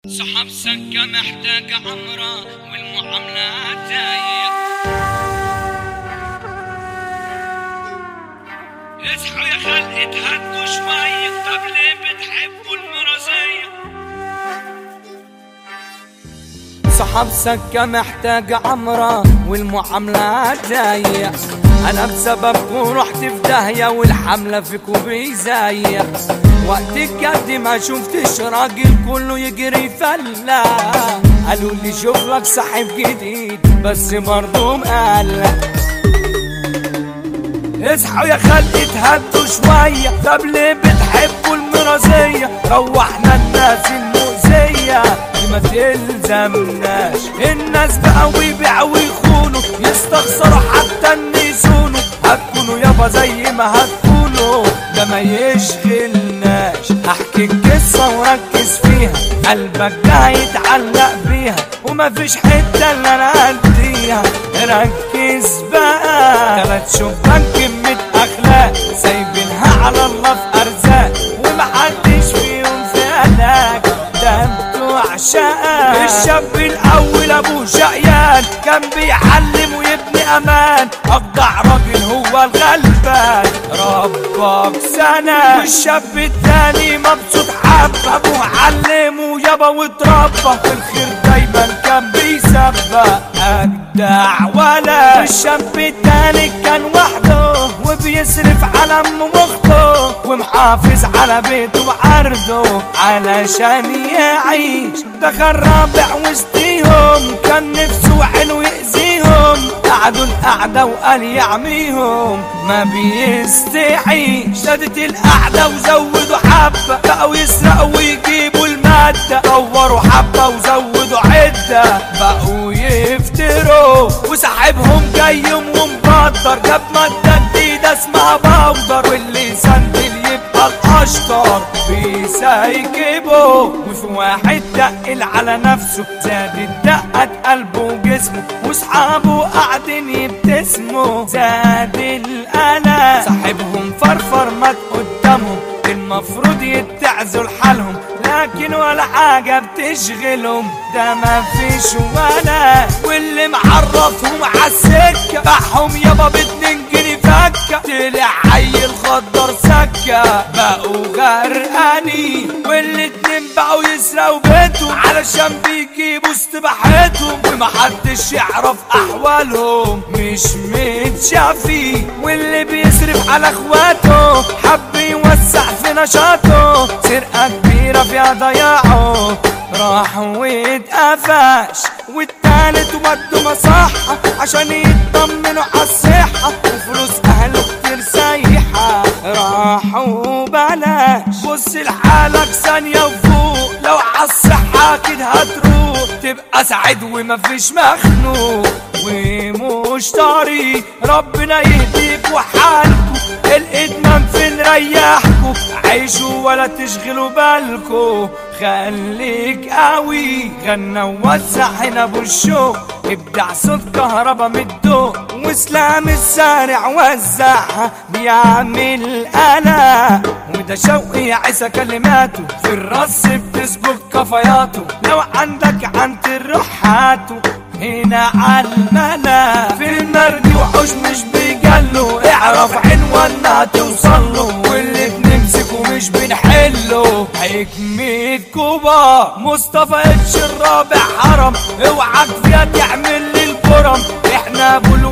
صحاب سكة محتاجة عمرة والمعاملة جاية اصحوا يا خلق اتهدوا شوية طب ليه بتحبوا المرازية صحاب سكة محتاجة عمرة والمعاملة جاية أنا بسببكم رحت في داهية والحملة فيكم بيزاية وقت الجد ما شفتش راجل كله يجري فلا قالوا لي شوف لك صاحب جديد بس برضه مقلق اصحوا يا خلق اتهدوا شوية طب ليه بتحبوا المرازية روحنا الناس المؤذية دي ما تلزمناش الناس بقوا يبيعوا ويخونوا يستخسروا حتى ان يسونوا هتكونوا يابا زي ما هتكونوا ده ما يشغلناش احكي القصة وركز فيها قلبك ده هيتعلق بيها ومفيش حتة اللي انا اديها ركز بقى تلات شبان كمية اخلاق سايبينها على الله في ارزاق ومحدش فيهم في هلاك ده بتوع شقا الشاب الاول ابوه شقيان كان بيعلم ويبني امان افضع راجل هو الغلبان ربك سنة والشاب التاني مبسوط حب ابوه علمه يابا واتربى في الخير دايما كان بيسبق اجدع ولا الشاب التاني كان وحده وبيصرف على ام واخته ومحافظ على بيته وعرضه علشان يعيش دخل رابع وسطيهم كان نفسه حلو يأذيهم قعدوا القعدة وقال يعميهم ما بيستحيش شدت القعدة وزودوا حبة بقوا يسرقوا ويجيبوا المادة دوروا حبة وزودوا عدة بقوا يفتروا وصاحبهم جاي ومبطر جاب مادة جديدة اسمها باودر واللي سندل يبقى الاشطر بيسايكبوا وفي واحد تقل على نفسه زادت دقة قلبه وجسمه واصحابه قاعدين يبتسموا زاد القلق صاحبهم فرفر مات قدامهم المفروض يتعزوا لحالهم لكن ولا حاجة بتشغلهم ده مفيش ولا واللي معرفهم عالسكة باعهم يابا باتنين جنيه فكة طلع عيل خضر سكة بقوا غرقانين والاتنين بقوا يسرقوا بيتهم علشان بيجيبوا استباحتهم ومحدش يعرف احوالهم مش متشافين واللي بيصرف على اخواته حب يوسع في نشاطه سرقة كبيرة فيها ضياعه راح واتقفش والتالت ودوا مصحة عشان يطمنوا عالصحة وفلوس اهله كتير سايحة راحوا بلاش بص لحالك ثانية وفوق لو عالصحة اكيد هتروح تبقى سعيد ومفيش مخنوق ومش طريق ربنا يهديك وحالكوا الادمان فين ريحكوا عيشوا ولا تشغلوا بالكوا خليك قوي غنى ووزع هنا بالشوق ابدع صوت كهربا من الضوء واسلام السارع وزعها بيعمل قلق وده شوقي يا عيسى كلماته في الرص بتسبق كفاياته لو عندك عن الروح هاته هنا عالملا في المرج وحوش مش بيجلوا اعرف عنواننا توصله واللي بنمسكه مش بنحله حكمة كوبا مصطفى اتش الرابع حرم اوعك فيها تعمل لي الكرم احنا ابو